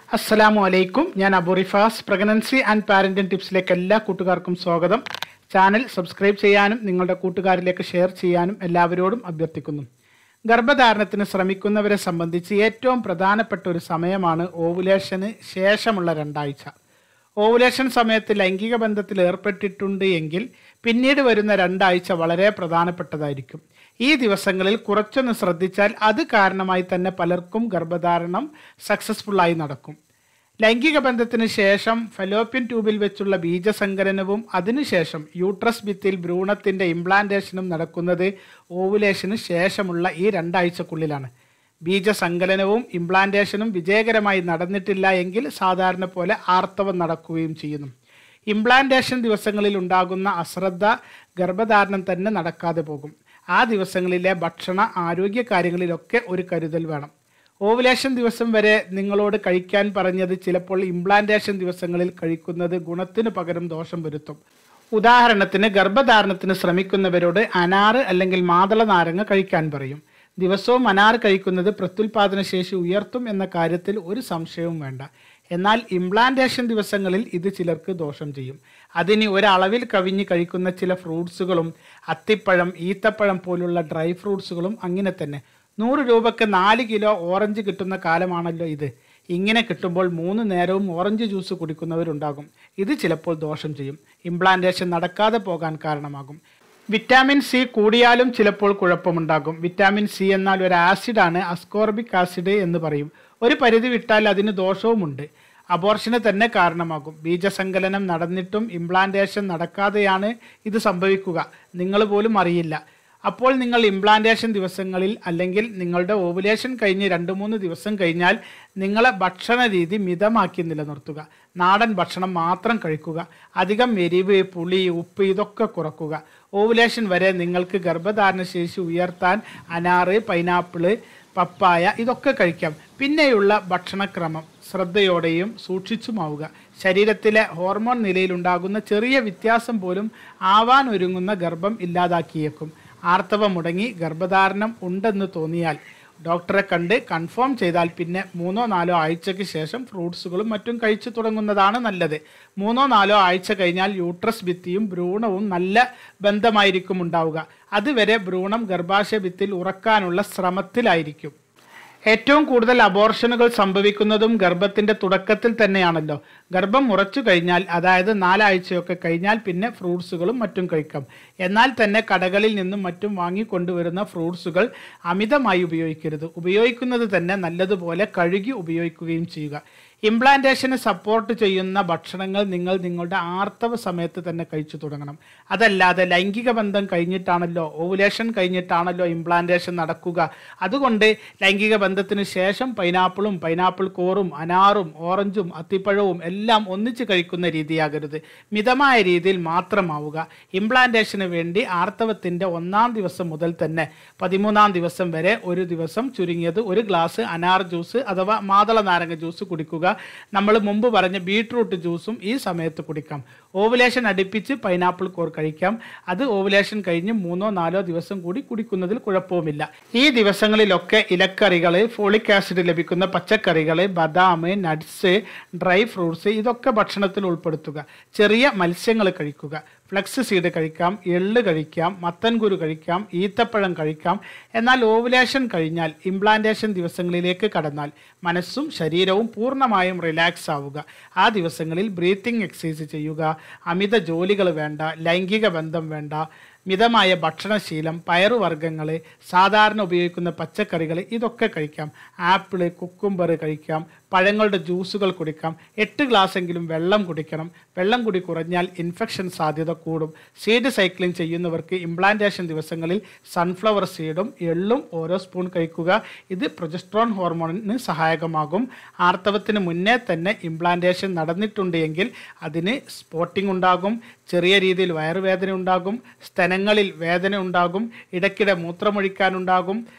അസ്സലാമു അലൈക്കും ഞാൻ അബുറിഫാസ് പ്രഗ്നൻസി ആൻഡ് പാരന്റിംഗ് ടിപ്സിലേക്ക് എല്ലാ കൂട്ടുകാർക്കും സ്വാഗതം ചാനൽ സബ്സ്ക്രൈബ് ചെയ്യാനും നിങ്ങളുടെ കൂട്ടുകാരിലേക്ക് ഷെയർ ചെയ്യാനും എല്ലാവരോടും അഭ്യർത്ഥിക്കുന്നു ഗർഭധാരണത്തിന് ശ്രമിക്കുന്നവരെ സംബന്ധിച്ച് ഏറ്റവും പ്രധാനപ്പെട്ട ഒരു സമയമാണ് ഓവുലേഷന് ശേഷമുള്ള രണ്ടാഴ്ച ഓവുലേഷൻ സമയത്ത് ലൈംഗിക ബന്ധത്തിൽ ഏർപ്പെട്ടിട്ടുണ്ട് എങ്കിൽ പിന്നീട് വരുന്ന രണ്ടാഴ്ച വളരെ പ്രധാനപ്പെട്ടതായിരിക്കും ഈ ദിവസങ്ങളിൽ കുറച്ചൊന്ന് ശ്രദ്ധിച്ചാൽ അത് കാരണമായി തന്നെ പലർക്കും ഗർഭധാരണം സക്സസ്ഫുള്ളായി നടക്കും ലൈംഗിക ബന്ധത്തിന് ശേഷം ഫലോപ്യൻ ട്യൂബിൽ വെച്ചുള്ള ബീജസങ്കലനവും അതിനുശേഷം യൂട്രസ് ഭിത്തിയിൽ ഭ്രൂണത്തിന്റെ ഇംപ്ലാന്റേഷനും നടക്കുന്നത് ഓവുലേഷന് ശേഷമുള്ള ഈ രണ്ടാഴ്ചക്കുള്ളിലാണ് ബീജസങ്കലനവും ഇംപ്ലാന്റേഷനും വിജയകരമായി നടന്നിട്ടില്ല എങ്കിൽ സാധാരണ പോലെ ആർത്തവം നടക്കുകയും ചെയ്യുന്നു ഇംപ്ലാന്റേഷൻ ദിവസങ്ങളിൽ ഉണ്ടാകുന്ന അശ്രദ്ധ ഗർഭധാരണം തന്നെ നടക്കാതെ പോകും ആ ദിവസങ്ങളിലെ ഭക്ഷണ ആരോഗ്യ കാര്യങ്ങളിലൊക്കെ ഒരു കരുതൽ വേണം ഓവുലേഷൻ ദിവസം വരെ നിങ്ങളോട് കഴിക്കാൻ പറഞ്ഞത് ചിലപ്പോൾ ഇംപ്ലാന്റേഷൻ ദിവസങ്ങളിൽ കഴിക്കുന്നത് ഗുണത്തിന് പകരം ദോഷം വരുത്തും ഉദാഹരണത്തിന് ഗർഭധാരണത്തിന് ശ്രമിക്കുന്നവരോട് അനാറ് അല്ലെങ്കിൽ മാതള നാരങ്ങ കഴിക്കാൻ പറയും ദിവസവും അനാറ് കഴിക്കുന്നത് പ്രത്യുൽപാദന ശേഷി ഉയർത്തും എന്ന കാര്യത്തിൽ ഒരു സംശയവും വേണ്ട എന്നാൽ ഇംപ്ലാന്റേഷൻ ദിവസങ്ങളിൽ ഇത് ചിലർക്ക് ദോഷം ചെയ്യും അതിന് ഒരളവിൽ കവിഞ്ഞ് കഴിക്കുന്ന ചില ഫ്രൂട്ട്സുകളും അത്തിപ്പഴം ഈത്തപ്പഴം പോലുള്ള ഡ്രൈ ഫ്രൂട്ട്സുകളും അങ്ങനെ തന്നെ നൂറ് രൂപക്ക് നാല് കിലോ ഓറഞ്ച് കിട്ടുന്ന കാലമാണല്ലോ ഇത് ഇങ്ങനെ കിട്ടുമ്പോൾ മൂന്ന് നേരവും ഓറഞ്ച് ജ്യൂസ് കുടിക്കുന്നവരുണ്ടാകും ഇത് ചിലപ്പോൾ ദോഷം ചെയ്യും ഇംപ്ലാന്റേഷൻ നടക്കാതെ പോകാൻ കാരണമാകും വിറ്റാമിൻ സി കൂടിയാലും ചിലപ്പോൾ കുഴപ്പമുണ്ടാകും വിറ്റാമിൻ സി എന്നാൽ ഒരു ആസിഡാണ് അസ്കോർബിക് ആസിഡ് എന്ന് പറയും ഒരു പരിധി വിട്ടാൽ അതിന് ദോഷവുമുണ്ട് അബോർഷന് തന്നെ കാരണമാകും ബീജസങ്കലനം നടന്നിട്ടും ഇംപ്ലാന്റേഷൻ നടക്കാതെയാണ് ഇത് സംഭവിക്കുക നിങ്ങൾ പോലും അറിയില്ല അപ്പോൾ നിങ്ങൾ ഇംപ്ലാന്റേഷൻ ദിവസങ്ങളിൽ അല്ലെങ്കിൽ നിങ്ങളുടെ ഓവുലേഷൻ കഴിഞ്ഞ് രണ്ട് മൂന്ന് ദിവസം കഴിഞ്ഞാൽ നിങ്ങളെ ഭക്ഷണ രീതി മിതമാക്കി നിലനിർത്തുക നാടൻ ഭക്ഷണം മാത്രം കഴിക്കുക അധികം എരിവ് പുളി ഉപ്പ് ഇതൊക്കെ കുറക്കുക ഓവുലേഷൻ വരെ നിങ്ങൾക്ക് ഗർഭധാരണ ശേഷി ഉയർത്താൻ അനാറ് പൈനാപ്പിള് പപ്പായ ഇതൊക്കെ കഴിക്കാം പിന്നെയുള്ള ഭക്ഷണക്രമം ശ്രദ്ധയോടെയും സൂക്ഷിച്ചുമാവുക ശരീരത്തിലെ ഹോർമോൺ നിലയിലുണ്ടാകുന്ന ചെറിയ വ്യത്യാസം പോലും ആവാൻ ഒരുങ്ങുന്ന ഗർഭം ഇല്ലാതാക്കിയേക്കും ആർത്തവം മുടങ്ങി ഗർഭധാരണം ഉണ്ടെന്ന് തോന്നിയാൽ ഡോക്ടറെ കണ്ട് കൺഫേം ചെയ്താൽ പിന്നെ മൂന്നോ നാലോ ആഴ്ചയ്ക്ക് ശേഷം ഫ്രൂട്ട്സുകളും മറ്റും കഴിച്ചു തുടങ്ങുന്നതാണ് നല്ലത് മൂന്നോ നാലോ ആഴ്ച കഴിഞ്ഞാൽ യൂട്രസ് ഭിത്തിയും ഭ്രൂണവും നല്ല ബന്ധമായിരിക്കും ഉണ്ടാവുക അതുവരെ ഭ്രൂണം ഗർഭാശയ ഭിത്തിയിൽ ഉറക്കാനുള്ള ശ്രമത്തിലായിരിക്കും ഏറ്റവും കൂടുതൽ അബോർഷനുകൾ സംഭവിക്കുന്നതും ഗർഭത്തിന്റെ തുടക്കത്തിൽ തന്നെയാണല്ലോ ഗർഭം ഉറച്ചു കഴിഞ്ഞാൽ അതായത് നാലാഴ്ചയൊക്കെ കഴിഞ്ഞാൽ പിന്നെ ഫ്രൂട്ട്സുകളും മറ്റും കഴിക്കാം എന്നാൽ തന്നെ കടകളിൽ നിന്നും മറ്റും വാങ്ങിക്കൊണ്ടുവരുന്ന ഫ്രൂട്ട്സുകൾ അമിതമായി ഉപയോഗിക്കരുത് ഉപയോഗിക്കുന്നത് തന്നെ നല്ലതുപോലെ കഴുകി ഉപയോഗിക്കുകയും ചെയ്യുക ഇംപ്ലാന്റേഷന് സപ്പോർട്ട് ചെയ്യുന്ന ഭക്ഷണങ്ങൾ നിങ്ങൾ നിങ്ങളുടെ ആർത്തവ സമയത്ത് തന്നെ കഴിച്ചു തുടങ്ങണം അതല്ലാതെ ലൈംഗിക ബന്ധം കഴിഞ്ഞിട്ടാണല്ലോ ഓവുലേഷൻ കഴിഞ്ഞിട്ടാണല്ലോ ഇംപ്ലാന്റേഷൻ നടക്കുക അതുകൊണ്ട് ലൈംഗിക ബന്ധത്തിന് ശേഷം പൈനാപ്പിളും പൈനാപ്പിൾ കോറും അനാറും ഓറഞ്ചും അത്തിപ്പഴവും എല്ലാം ഒന്നിച്ച് കഴിക്കുന്ന രീതിയാകരുത് മിതമായ രീതിയിൽ മാത്രമാവുക ഇംപ്ലാന്റേഷന് വേണ്ടി ആർത്തവത്തിന്റെ ഒന്നാം ദിവസം മുതൽ തന്നെ പതിമൂന്നാം ദിവസം വരെ ഒരു ദിവസം ചുരുങ്ങിയത് ഒരു ഗ്ലാസ് അനാർ ജ്യൂസ് അഥവാ മാതള നാരങ്ങ ജ്യൂസ് കുടിക്കുക നമ്മൾ മുമ്പ് പറഞ്ഞ ബീട്രൂട്ട് ജ്യൂസും ഈ സമയത്ത് കുടിക്കാം ഓവുലേഷൻ അടുപ്പിച്ച് പൈനാപ്പിൾ കോർ കഴിക്കാം അത് ഓവുലേഷൻ കഴിഞ്ഞ് മൂന്നോ നാലോ ദിവസം കൂടി കുടിക്കുന്നതിൽ കുഴപ്പവുമില്ല ഈ ദിവസങ്ങളിലൊക്കെ ഇലക്കറികൾ ഫോളിക് ആസിഡ് ലഭിക്കുന്ന പച്ചക്കറികൾ ബദാം നട്ട്സ് ഡ്രൈ ഫ്രൂട്ട്സ് ഇതൊക്കെ ഭക്ഷണത്തിൽ ഉൾപ്പെടുത്തുക ചെറിയ മത്സ്യങ്ങൾ കഴിക്കുക ഫ്ലക്സ് സീഡ് കഴിക്കാം എള്ള് കഴിക്കാം മത്തൻകുരു കഴിക്കാം ഈത്തപ്പഴം കഴിക്കാം എന്നാൽ ഓവുലേഷൻ കഴിഞ്ഞാൽ ഇംപ്ലാന്റേഷൻ ദിവസങ്ങളിലേക്ക് കടന്നാൽ മനസ്സും ശരീരവും പൂർണ്ണമായും റിലാക്സ് ആവുക ആ ദിവസങ്ങളിൽ ബ്രീത്തിങ് എക്സസൈസ് ചെയ്യുക അമിത ജോലികൾ വേണ്ട ലൈംഗിക ബന്ധം വേണ്ട മിതമായ ഭക്ഷണശീലം പയറുവർഗ്ഗങ്ങൾ സാധാരണ ഉപയോഗിക്കുന്ന പച്ചക്കറികൾ ഇതൊക്കെ കഴിക്കാം ആപ്പിള് കുക്കുംബർ കഴിക്കാം പഴങ്ങളുടെ ജ്യൂസുകൾ കുടിക്കാം എട്ട് ഗ്ലാസ്സെങ്കിലും വെള്ളം കുടിക്കണം വെള്ളം കൂടി കുറഞ്ഞാൽ ഇൻഫെക്ഷൻ സാധ്യത കൂടും സീഡ് സൈക്ലിംഗ് ചെയ്യുന്നവർക്ക് ഇംപ്ലാന്റേഷൻ ദിവസങ്ങളിൽ സൺഫ്ലവർ സീഡും എള്ളും ഓരോ സ്പൂൺ കഴിക്കുക ഇത് പ്രൊജസ്ട്രോൺ ഹോർമോണിന് സഹായകമാകും ആർത്തവത്തിന് മുന്നേ തന്നെ ഇംപ്ലാന്റേഷൻ നടന്നിട്ടുണ്ട് എങ്കിൽ അതിന് സ്പോട്ടിംഗ് ഉണ്ടാകും ചെറിയ രീതിയിൽ വയറുവേദന ഉണ്ടാകും സ്തനങ്ങളിൽ വേദന ഉണ്ടാകും ഇടയ്ക്കിടെ മൂത്രമൊഴിക്കാനുണ്ടാകും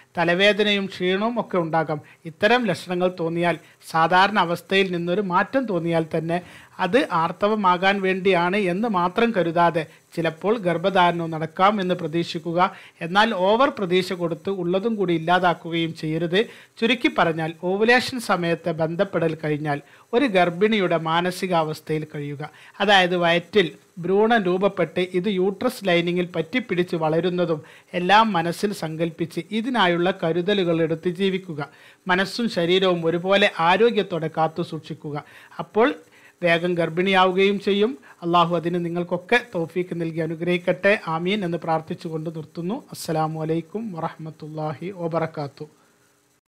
തലവേദനയും ക്ഷീണവും ഒക്കെ ഉണ്ടാകാം ഇത്തരം ലക്ഷണങ്ങൾ തോന്നിയാൽ സാധാരണ അവസ്ഥയിൽ നിന്നൊരു മാറ്റം തോന്നിയാൽ തന്നെ അത് ആർത്തവമാകാൻ വേണ്ടിയാണ് എന്ന് മാത്രം കരുതാതെ ചിലപ്പോൾ ഗർഭധാരണം നടക്കാം എന്ന് പ്രതീക്ഷിക്കുക എന്നാൽ ഓവർ പ്രതീക്ഷ കൊടുത്ത് ഉള്ളതും കൂടി ഇല്ലാതാക്കുകയും ചെയ്യരുത് ചുരുക്കി പറഞ്ഞാൽ ഓവുലേഷൻ സമയത്ത് ബന്ധപ്പെടൽ കഴിഞ്ഞാൽ ഒരു ഗർഭിണിയുടെ മാനസികാവസ്ഥയിൽ കഴിയുക അതായത് വയറ്റിൽ ഭ്രൂണം രൂപപ്പെട്ട് ഇത് യൂട്രസ് ലൈനിങ്ങിൽ പറ്റിപ്പിടിച്ച് വളരുന്നതും എല്ലാം മനസ്സിൽ സങ്കല്പിച്ച് ഇതിനായുള്ള കരുതലുകൾ എടുത്ത് ജീവിക്കുക മനസ്സും ശരീരവും ഒരുപോലെ ആരോഗ്യത്തോടെ കാത്തു സൂക്ഷിക്കുക അപ്പോൾ വേഗം ഗർഭിണിയാവുകയും ചെയ്യും അള്ളാഹു അതിന് നിങ്ങൾക്കൊക്കെ തൗഫീക്ക് നൽകി അനുഗ്രഹിക്കട്ടെ ആമീൻ എന്ന് പ്രാർത്ഥിച്ചുകൊണ്ട് നിർത്തുന്നു അസ്സലാമു അലൈക്കും വറഹമത്തല്ലാഹി വബർക്കാത്തു